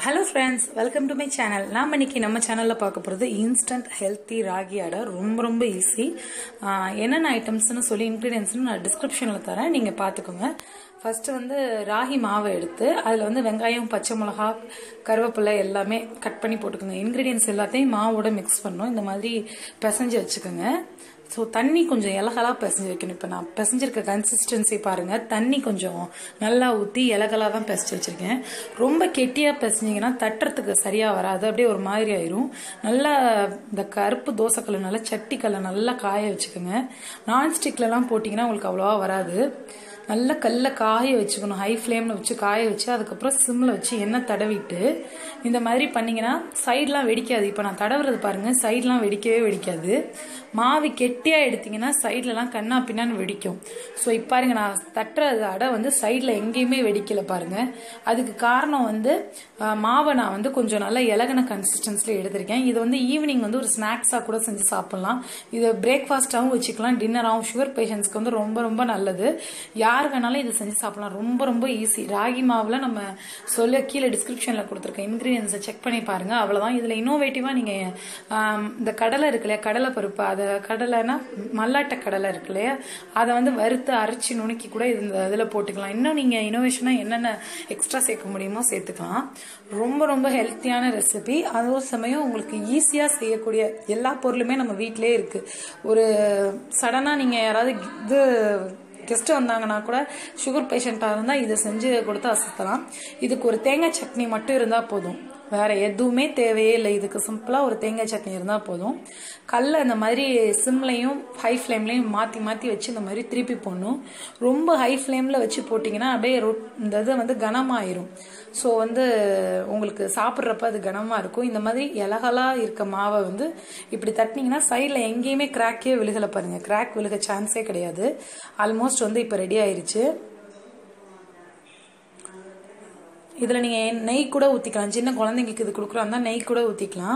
hello friends welcome to my channel நாம் இன்னைக்கு நம்ம சேனலில் பார்க்க போகிறது இன்ஸ்டன்ட் ஹெல்த்தி ராகி அடை ரொம்ப ரொம்ப ஈஸி என்னென்ன ஐட்டம்ஸ்னு சொல்லி இன்க்ரீடியன்ஸ்னு நான் டிஸ்கிரிப்ஷனில் தரேன் நீங்கள் பார்த்துக்கோங்க ஃபஸ்ட்டு வந்து ராகி மாவை எடுத்து அதில் வந்து வெங்காயம் பச்சை மிளகா கருவேப்பிலை எல்லாமே கட் பண்ணி போட்டுக்கோங்க இன்க்ரீடியன்ஸ் எல்லாத்தையும் மாவோட மிக்ஸ் பண்ணணும் இந்த மாதிரி பிசைஞ்சு வச்சுக்கோங்க ஸோ தண்ணி கொஞ்சம் இலகலாக பிசைஞ்சு வைக்கணும் இப்போ நான் பிசைஞ்சிருக்க கன்சிஸ்டன்சி பாருங்கள் தண்ணி கொஞ்சம் நல்லா ஊற்றி இலகலாக தான் பிசைஞ்சு வச்சுருக்கேன் ரொம்ப கெட்டியாக பிசைஞ்சிங்கன்னா தட்டுறதுக்கு சரியாக வராது அப்படியே ஒரு மாதிரி ஆயிரும் நல்லா இந்த கருப்பு தோசைக்கல்லை நல்லா சட்டிக்கல்லை நல்லா காய வச்சுக்கோங்க நான்ஸ்டிக்லலாம் போட்டிங்கன்னா உங்களுக்கு அவ்வளோவா வராது நல்லா கல்ல காய வச்சுக்கணும் ஹை ஃப்ளேமில் வச்சு காய வச்சு அதுக்கப்புறம் சிம்மில் வச்சு எண்ணெய் தடவிட்டு இந்த மாதிரி பண்ணிங்கன்னா சைட்லாம் வெடிக்காது இப்போ நான் தடவுறது பாருங்கள் சைட்லாம் வெடிக்கவே வெடிக்காது மாவு கெட்டியாக எடுத்தீங்கன்னா சைட்லலாம் கண்ணா பின்னான்னு வெடிக்கும் ஸோ இப்போ பாருங்க நான் தட்டுற அடை வந்து சைடில் எங்கேயுமே வெடிக்கல பாருங்க அதுக்கு காரணம் வந்து மாவை நான் வந்து கொஞ்சம் நல்லா இலகன கன்சிஸ்டன்ஸில் எடுத்திருக்கேன் இது வந்து ஈவினிங் வந்து ஒரு ஸ்நாக்ஸாக கூட செஞ்சு சாப்பிட்லாம் இது பிரேக்ஃபாஸ்ட்டாகவும் வச்சுக்கலாம் டின்னராகவும் சுகர் பேஷண்ட்ஸ்க்கு வந்து ரொம்ப ரொம்ப நல்லது யார் வேணாலும் இதை செஞ்சு சாப்பிடலாம் ரொம்ப ரொம்ப ஈஸி ராகி மாவில் நம்ம சொல்ல கீழே டிஸ்கிரிப்ஷனில் கொடுத்துருக்கேன் இன்க்ரீடியன்ஸை செக் பண்ணி பாருங்கள் அவ்வளோதான் இதில் இன்னோவேட்டிவாக நீங்கள் இந்த கடலை இருக்கு இல்லையா கடலை பருப்பு அதை கடலைனா மல்லாட்ட கடலை இருக்கு இல்லையா அதை வந்து வறுத்து அரைச்சி நுணுக்கி கூட இந்த இதில் போட்டுக்கலாம் இன்னும் நீங்கள் இனோவேஷனாக என்னென்ன எக்ஸ்ட்ரா சேர்க்க முடியுமோ சேர்த்துக்கலாம் ரொம்ப ரொம்ப ஹெல்த்தியான ரெசிபி அதே சமயம் உங்களுக்கு ஈஸியாக செய்யக்கூடிய எல்லா பொருளுமே நம்ம வீட்டிலே இருக்குது ஒரு சடனாக நீங்கள் யாராவது இது கெஸ்ட் வந்தாங்கன்னா கூட சுகர் பேஷண்ட்டாக இருந்தால் இதை செஞ்சு கொடுத்து அசத்தலாம் இதுக்கு ஒரு தேங்காய் சட்னி மட்டும் இருந்தால் போதும் வேற எதுவுமே தேவையே இல்லை இதுக்கு சிம்பிளாக ஒரு தேங்காய் சட்னி இருந்தால் போதும் கல்லை இந்த மாதிரி சிம்லையும் ஹை ஃப்ளேம்லையும் மாற்றி மாற்றி வச்சு இந்த மாதிரி திருப்பி போடணும் ரொம்ப ஹை ஃப்ளேமில் வச்சு போட்டிங்கன்னா அப்படியே ரொட் இந்த இது வந்து கனமாயிரும் ஸோ வந்து உங்களுக்கு சாப்பிட்றப்ப அது கனமாக இருக்கும் இந்த மாதிரி இலகலாக இருக்க மாவை வந்து இப்படி தட்டினீங்கன்னா சைடில் எங்கேயுமே கிராக்கே விழுகலை பாருங்கள் கிராக் விழுக சான்ஸே கிடையாது ஆல்மோஸ்ட் வந்து இப்போ ரெடி ஆயிருச்சு இதில் நீங்கள் நெய் கூட ஊற்றிக்கலாம் சின்ன குழந்தைங்களுக்கு இது கொடுக்குறோம் தான் நெய் கூட ஊற்றிக்கலாம்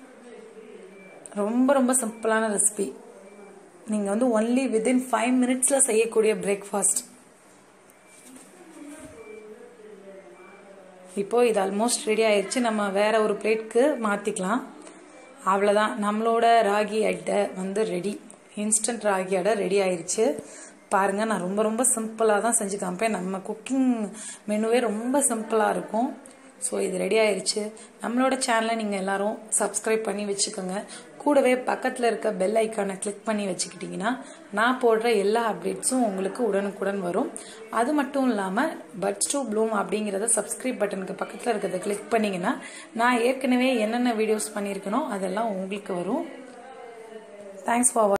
ரொம்ப ரொம்ப சிம்பிளான ரெசிபி நீங்கள் வந்து ஒன்லி வித்தின் ஃபைவ் மினிட்ஸில் செய்யக்கூடிய பிரேக்ஃபாஸ்ட் இப்போ இது ஆல்மோஸ்ட் ரெடி ஆயிடுச்சு நம்ம வேற ஒரு பிளேட்க்கு மாற்றிக்கலாம் அவ்வளோதான் நம்மளோட ராகி அட்டை வந்து ரெடி இன்ஸ்டன்ட் ராகி அடை ரெடி ஆயிடுச்சு பாருங்க நான் ரொம்ப ரொம்ப சிம்பிளாக தான் செஞ்சு காமிப்பேன் நம்ம குக்கிங் மெனுவே ரொம்ப சிம்பிளாக இருக்கும் ஸோ இது ரெடி ஆயிடுச்சு நம்மளோட சேனலை நீங்கள் எல்லாரும் சப்ஸ்கிரைப் பண்ணி வச்சுக்கோங்க கூடவே பக்கத்தில் இருக்க பெல் ஐக்கானை கிளிக் பண்ணி வச்சுக்கிட்டிங்கன்னா நான் போடுற எல்லா அப்டேட்ஸும் உங்களுக்கு உடனுக்குடன் வரும் அது மட்டும் இல்லாமல் பட்ஸ் டூ ப்ளூம் அப்படிங்கிறத சப்ஸ்கிரைப் பட்டனுக்கு பக்கத்தில் இருக்கிறத கிளிக் பண்ணிங்கன்னா நான் ஏற்கனவே என்னென்ன வீடியோஸ் பண்ணியிருக்கனோ அதெல்லாம் உங்களுக்கு வரும் தேங்க்ஸ் ஃபார்